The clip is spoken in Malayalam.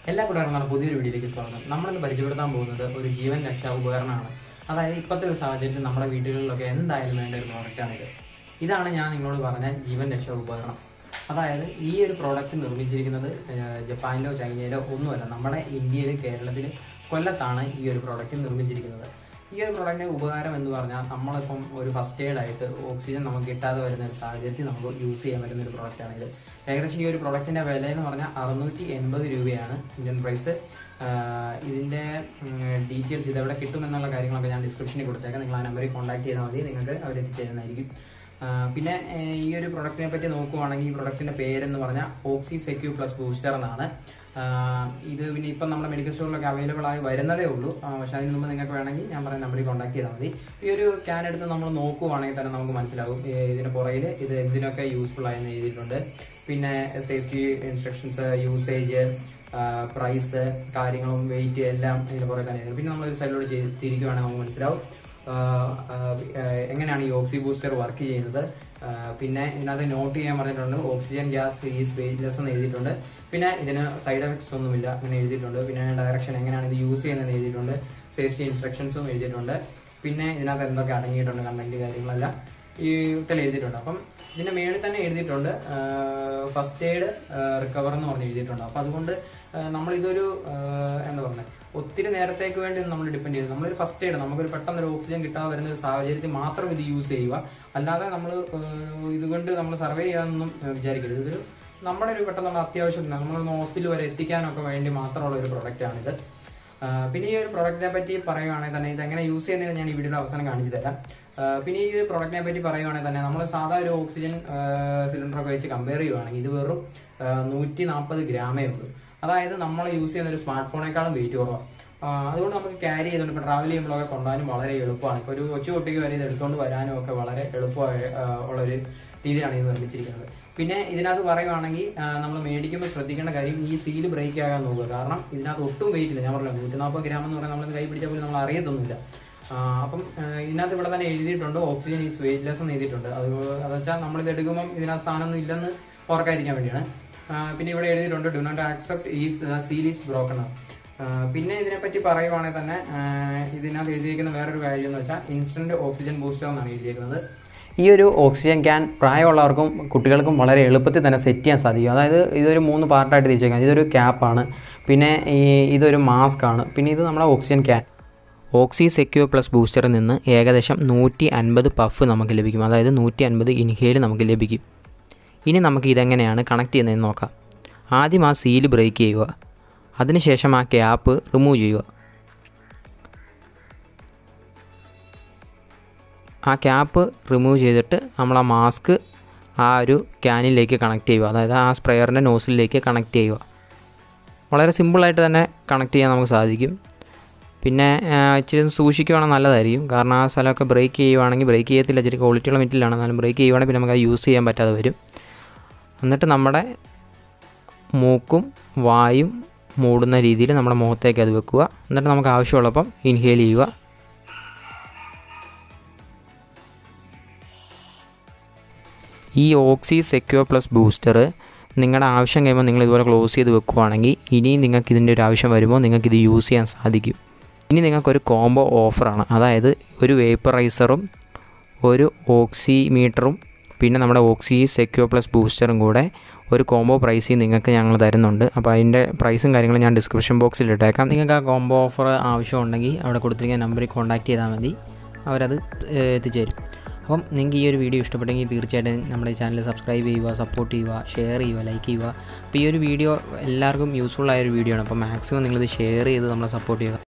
എല്ലാ കൂട്ടുകാർക്കും പുതിയൊരു വീഡിയോയിലേക്ക് സ്വാഗതം നമ്മളിന്ന് പരിചയപ്പെടുത്താൻ പോകുന്നത് ഒരു ജീവൻ രക്ഷാ ഉപകരണമാണ് അതായത് ഇപ്പോഴത്തെ ഒരു സാഹചര്യത്തിൽ നമ്മുടെ വീടുകളിലൊക്കെ എന്തായാലും വേണ്ട ഒരു പ്രോഡക്റ്റാണിത് ഇതാണ് ഞാൻ നിങ്ങളോട് പറഞ്ഞ ജീവൻ രക്ഷാ ഉപകരണം അതായത് ഈ ഒരു പ്രോഡക്റ്റ് നിർമ്മിച്ചിരിക്കുന്നത് ഏഹ്, ജപ്പാനിലോ ചൈനയിലോ ഒന്നുമല്ല നമ്മുടെ ഇന്ത്യയിൽ കേരളത്തിൽ കൊല്ലത്താണ് ഈ ഒരു പ്രോഡക്റ്റ് നിർമ്മിച്ചിരിക്കുന്നത് ഈ ഒരു പ്രോഡക്റ്റിന്റെ ഉപകാരം എന്ന് പറഞ്ഞാൽ നമ്മളിപ്പം ഒരു ഫസ്റ്റ് എയ്ഡ് ആയിട്ട് ഓക്സിജൻ നമുക്ക് കിട്ടാതെ വരുന്ന ഒരു സാഹചര്യത്തിൽ നമുക്ക് യൂസ് ചെയ്യാൻ പറ്റുന്ന ഒരു പ്രോഡക്റ്റാണ് ഇത് ഏകദേശം ഈ ഒരു പ്രോഡക്റ്റിന്റെ വില എന്ന് പറഞ്ഞാൽ അറുന്നൂറ്റി എൺപത് രൂപയാണ് ഇന്ത്യൻ പ്രൈസ് ഇതിന്റെ ഡീറ്റെയിൽസ് ഇതെവിടെ കിട്ടുമെന്നുള്ള കാര്യങ്ങളൊക്കെ ഞാൻ ഡിസ്ക്രിപ്ഷനിൽ കൊടുത്തേക്കാം നിങ്ങൾ ആ നമ്പറിൽ കോൺടാക്ട് ചെയ്താൽ മതി നിങ്ങൾക്ക് അവർ എത്തിച്ചേരുന്നതായിരിക്കും ആ, പിന്നെ ഏഹ്, ഈ ഒരു പ്രൊഡക്റ്റിനെ പറ്റി നോക്കുവാണെങ്കിൽ ഈ പ്രൊഡക്റ്റിന്റെ പേരെന്ന് പറഞ്ഞാൽ ഓക്സി സെക്യൂ പ്ലസ് ബൂസ്റ്റർ എന്നാണ് ആ, ഇത് പിന്നെ ഇപ്പം നമ്മുടെ മെഡിക്കൽ സ്റ്റോറിലൊക്കെ അവൈലബിൾ ആയി വരുന്നതേ ഉള്ളൂ ആ, പക്ഷേ അതിന് മുമ്പ് നിങ്ങൾക്ക് വേണമെങ്കിൽ ഞാൻ പറയുന്ന നമ്പറിൽ കോൺടാക്ട് ചെയ്താൽ മതി ഈ ഒരു ക്യാൻ എടുത്ത് നമ്മൾ നോക്കുവാണെങ്കിൽ തന്നെ നമുക്ക് മനസ്സിലാവും ഏ, ഇതിന് പുറകിൽ ഇത് എന്തിനൊക്കെ യൂസ്ഫുൾ ആയെന്ന് എഴുതിയിട്ടുണ്ട് പിന്നെ സേഫ്റ്റി ഇൻസ്ട്രക്ഷൻസ് യൂസേജ് പ്രൈസ് കാര്യങ്ങളും വെയിറ്റ് എല്ലാം ഇതിന് പുറകെ തന്നെ എഴുതിയിട്ടുണ്ട്. പിന്നെ നമ്മൾ ഒരു സൈഡിലോട് ചെയ്ത് തിരിക്കുവാണെങ്കിൽ നമുക്ക് മനസ്സിലാവും ആഹ് ആഹ് ആഹ് എങ്ങനെയാണ് ഈ ഓക്സി ബൂസ്റ്റർ വർക്ക് ചെയ്യുന്നത് ആഹ് പിന്നെ ഇതിനകത്ത് നോട്ട് ചെയ്യാൻ പറഞ്ഞിട്ടുണ്ട് ഓക്സിജൻ ഗ്യാസ് ഈസ് വെയിറ്റ്ലെസ് എന്ന് എഴുതിയിട്ടുണ്ട് പിന്നെ ഇതിന് സൈഡ് എഫക്ട്സ് ഒന്നുമില്ല അങ്ങനെ എഴുതിയിട്ടുണ്ട് പിന്നെ ഡയറക്ഷൻ എങ്ങനെയാണ് ഇത് യൂസ് ചെയ്യുന്നത് എഴുതിയിട്ടുണ്ട് സേഫ്റ്റി ഇൻസ്ട്രക്ഷൻസും എഴുതിയിട്ടുണ്ട് പിന്നെ ഇതിനകത്ത് എന്തൊക്കെ അടങ്ങിയിട്ടുണ്ട് കണ്ടന്റ് കാര്യങ്ങളെല്ലാം ഈ ഇതിൽ എഴുതിയിട്ടുണ്ട് അപ്പം ഇതിന്റെ മേളിൽ തന്നെ എഴുതിയിട്ടുണ്ട് ഫസ്റ്റ് എയ്ഡ് റിക്കവർ എന്ന് പറഞ്ഞ് എഴുതിയിട്ടുണ്ട് അപ്പൊ അതുകൊണ്ട് ആഹ് നമ്മളിതൊരു ആഹ് എന്താ പറയുക ഒത്തിരി നേരത്തേക്ക് വേണ്ടി നമ്മൾ ഡിപ്പെൻഡ് ചെയ്ത് നമ്മളൊരു ഫസ്റ്റ് എയ്ഡ് നമുക്കൊരു പെട്ടെന്ന് ഒരു ഓക്സിജൻ കിട്ടാതെ വരുന്ന ഒരു സാഹചര്യത്തിൽ മാത്രം ഇത് യൂസ് ചെയ്യുക അല്ലാതെ നമ്മൾ ഇതുകൊണ്ട് നമ്മൾ സർവേ ചെയ്യാനൊന്നും ആഹ് വിചാരിക്കരുത് ഇതൊരു നമ്മുടെ ഒരു പെട്ടെന്നുള്ള അത്യാവശ്യത്തിന് നമ്മളൊന്ന് ഹോസ്പിറ്റൽ വരെ എത്തിക്കാനൊക്കെ വേണ്ടി മാത്രമുള്ള ഒരു പ്രൊഡക്റ്റാണിത് ആഹ് പിന്നെ ഈ ഒരു പ്രൊഡക്റ്റിനെ പറ്റി പറയുവാണെങ്കിൽ തന്നെ ഇത് എങ്ങനെ യൂസ് ചെയ്യുന്നത് ഞാൻ ഈ വീഡിയോയുടെ അവസാനം കാണിച്ചു തരാം ആഹ് പിന്നെ ഈ ഒരു പ്രൊഡക്റ്റിനെ പറ്റി പറയുവാണെങ്കിൽ തന്നെ നമ്മൾ സാധാ ഒരു ഓക്സിജൻ സിലിണ്ടർ ഒക്കെ വെച്ച് കമ്പയർ ചെയ്യുവാണെങ്കിൽ ഇത് വെറും നൂറ്റി നാൽപ്പത് ഗ്രാമേ ഉള്ളൂ അതായത് നമ്മൾ യൂസ് ചെയ്യുന്ന ഒരു സ്മാർട്ട് ഫോണേക്കാളും വെയിറ്റ് കുറവാണ് ആഹ് അതുകൊണ്ട് നമുക്ക് ക്യാരി ചെയ്തുകൊണ്ട് ഇപ്പോൾ ട്രാവൽ ചെയ്യുമ്പോഴൊക്കെ കൊണ്ടുപോകാനും വളരെ എളുപ്പമാണ് ഇപ്പോൾ ഒരു കൊച്ചു കുട്ടിക്ക് വരെ ഇത് എടുത്തുകൊണ്ട് വരാനും ഒക്കെ വളരെ എളുപ്പമായ ആഹ് ഉള്ളൊരു രീതിയിലാണ് ഇത് നിർമ്മിച്ചിരിക്കുന്നത് പിന്നെ ഇതിനകത്ത് പറയുവാണെങ്കിൽ നമ്മൾ മേടിക്കുമ്പോൾ ശ്രദ്ധിക്കേണ്ട കാര്യം ഈ സീല് ബ്രേക്ക് ആകാൻ നോക്കുക കാരണം ഇതിനകത്ത് ഒട്ടും വെയിറ്റ് ഇല്ല ഞാൻ പറഞ്ഞല്ലോ നൂറ്റി നാൽപ്പത് ഗ്രാം എന്ന് പറഞ്ഞാൽ നമ്മൾ കൈ പിടിച്ചാൽ പോലും നമ്മൾ അറിയത്തൊന്നുമില്ല ആ, അപ്പം ആ, ഇതിനകത്ത് ഇവിടെ തന്നെ എഴുതിയിട്ടുണ്ട് ഓക്സിജൻ ഈസ് വെയിറ്റ്ലെസ് എന്ന് എഴുതിയിട്ടുണ്ട് അത് അത് വെച്ചാൽ നമ്മൾ ഇത് എടുക്കുമ്പോൾ ഇതിനകത്ത് സാധനമൊന്നും ഇല്ലെന്ന് ഓർക്കാതിരിക്കാൻ വേണ്ടിയാണ് ആ, പിന്നെ ഇവിടെ എഴുതിയിട്ടുണ്ട് ഡു നോട്ട് ആക്സെപ്റ്റ് ഈ സീരീസ് ബ്രോക്കൺ പിന്നെ ഇതിനെപ്പറ്റി പറയുവാണെങ്കിൽ തന്നെ ആ, ഇതിനകത്ത് എഴുതിയിരിക്കുന്ന വേറൊരു കാര്യം എന്ന് വെച്ചാൽ ഇൻസ്റ്റന്റ് ഓക്സിജൻ ബൂസ്റ്റർ എന്നാണ് എഴുതിയിരിക്കുന്നത് ഈ ഒരു ഓക്സിജൻ ക്യാൻ പ്രായമുള്ളവർക്കും കുട്ടികൾക്കും വളരെ എളുപ്പത്തിൽ തന്നെ സെറ്റ് ചെയ്യാൻ സാധിക്കും അതായത് ഇതൊരു മൂന്ന് പാർട്ടായിട്ട് തിരിച്ചേക്കാം ഇതൊരു ക്യാപ്പാണ് പിന്നെ ഈ ഇതൊരു മാസ്ക് ആണ് പിന്നെ ഇത് നമ്മുടെ oxygen can oxy secure plus ബൂസ്റ്ററിൽ നിന്ന് ഏകദേശം നൂറ്റി അൻപത് പഫ് നമുക്ക് ലഭിക്കും അതായത് നൂറ്റി അൻപത് ഇൻഹേൽ നമുക്ക് ലഭിക്കും ഇനി നമുക്ക് ഇതെങ്ങനെയാണ് കണക്ട് ചെയ്യുന്നതെന്ന് നോക്കാം ആദ്യം ആ സീല് ബ്രേക്ക് ചെയ്യുക അതിനുശേഷം ആ ക്യാപ്പ് റിമൂവ് ചെയ്യുക ആ ക്യാപ്പ് റിമൂവ് ചെയ്തിട്ട് നമ്മൾ ആ മാസ്ക് ആ ഒരു ക്യാനിലേക്ക് കണക്ട് ചെയ്യുക അതായത് ആ സ്പ്രെയറിൻ്റെ നോസിലേക്ക് കണക്ട് ചെയ്യുക വളരെ സിമ്പിളായിട്ട് തന്നെ കണക്ട് ചെയ്യാൻ നമുക്ക് സാധിക്കും പിന്നെ ആ, ഇച്ചിരി ഒന്ന് സൂക്ഷിക്കുകയാണെങ്കിൽ നല്ലതായിരിക്കും കാരണം ആ സ്ഥലമൊക്കെ ബ്രേക്ക് ചെയ്യുവാണെങ്കിൽ ബ്രേക്ക് ചെയ്യത്തില്ല ഇച്ചിരി ക്വാളിറ്റിയുള്ള മെറ്റീരിയലാണ് എന്നാലും ബ്രേക്ക് ചെയ്യുവാണെങ്കിൽ പിന്നെ നമുക്ക് അത് യൂസ് ചെയ്യാൻ പറ്റാതെ വരും എന്നിട്ട് നമ്മുടെ മൂക്കും വായും മൂടുന്ന രീതിയിൽ നമ്മുടെ മുഖത്തേക്ക് അത് വെക്കുക എന്നിട്ട് നമുക്ക് ആവശ്യമുള്ളപ്പം ഇൻഹേൽ ചെയ്യുക ഈ ഓക്സി സെക്യൂർ പ്ലസ് ബൂസ്റ്റർ നിങ്ങളുടെ ആവശ്യം കഴിയുമ്പോൾ നിങ്ങൾ ഇതുപോലെ ക്ലോസ് ചെയ്ത് വെക്കുവാണെങ്കിൽ ഇനിയും നിങ്ങൾക്ക് ഇതിൻ്റെ ഒരു ആവശ്യം വരുമ്പോൾ നിങ്ങൾക്ക് ഇത് യൂസ് ചെയ്യാൻ സാധിക്കും ഇനി നിങ്ങൾക്കൊരു കോംബോ ഓഫറാണ് അതായത് ഒരു വേപ്പറൈസറും ഒരു ഓക്സിമീറ്ററും പിന്നെ നമ്മുടെ ഓക്സി സെക്യൂർ പ്ലസ് ബൂസ്റ്ററും കൂടെ ഒരു കോംബോ പ്രൈസിൽ നിങ്ങൾക്ക് ഞങ്ങൾ തരുന്നുണ്ട് അപ്പോൾ അതിൻ്റെ പ്രൈസും കാര്യങ്ങളും ഞാൻ ഡിസ്ക്രിപ്ഷൻ ബോക്സിൽ ഇട്ടേക്കാം നിങ്ങൾക്ക് ആ കോംബോ ഓഫർ ആവശ്യമുണ്ടെങ്കിൽ അവിടെ കൊടുത്തിരിക്കുന്ന നമ്പറിൽ കോൺടാക്ട് ചെയ്താൽ മതി അവരത് ഏഹ്, എത്തിച്ചേരും അപ്പം നിങ്ങൾക്ക് ഈ ഒരു വീഡിയോ ഇഷ്ടപ്പെട്ടെങ്കിൽ തീർച്ചയായിട്ടും നമ്മുടെ ചാനൽ സബ്സ്ക്രൈബ് ചെയ്യുക സപ്പോർട്ട് ചെയ്യുക ഷെയർ ചെയ്യുക ലൈക്ക് ചെയ്യുക അപ്പോൾ ഈ ഒരു വീഡിയോ എല്ലാവർക്കും യൂസ്ഫുൾ ആയ ഒരു വീഡിയോ ആണ് അപ്പോൾ മാക്സിമം നിങ്ങളിത് ഷെയർ ചെയ്ത് നമ്മളെ സപ്പോർട്ട് ചെയ്യുക